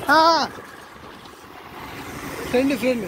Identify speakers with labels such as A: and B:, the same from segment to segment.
A: Friend friend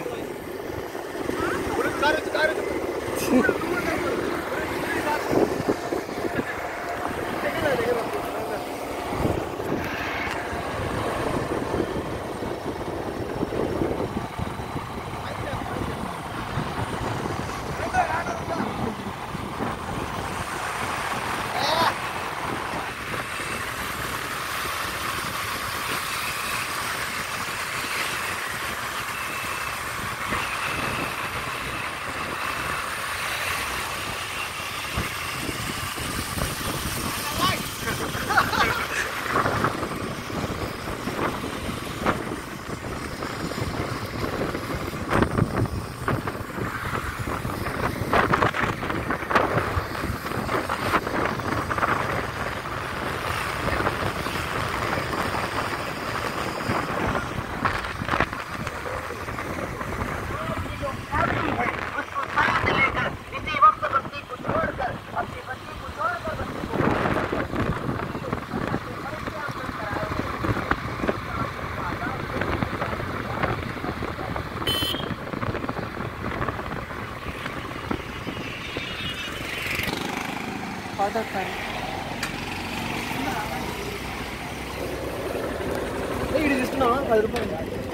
A: ఇది తీసుకున్నావా పది రూపాయలు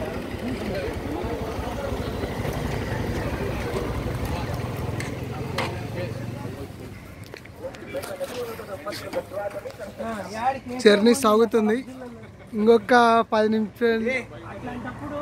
A: జర్నీ సాగుతుంది ఇంకొక పది నిమిషాలు
B: అట్లాంటప్పుడు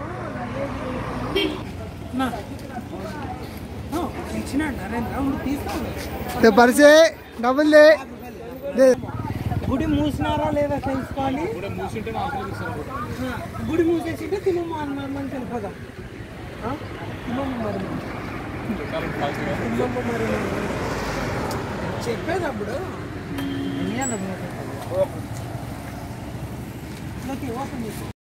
B: మనము ఇచ్చినాడు నరేంద్ర ఉండు తీసుకోండి
A: పరిచే డబుల్ దే దే.
B: గుడి మూసినారా లేదా తెలుసుకోవాలి ఆ, గుడి మూసేసింటే తినమ్మ అన్నామని తెలుపదా ఆ? తినమ్మ మరి తినమ్మ మరి చెప్పేది అప్పుడు ఓపెన్ చేసి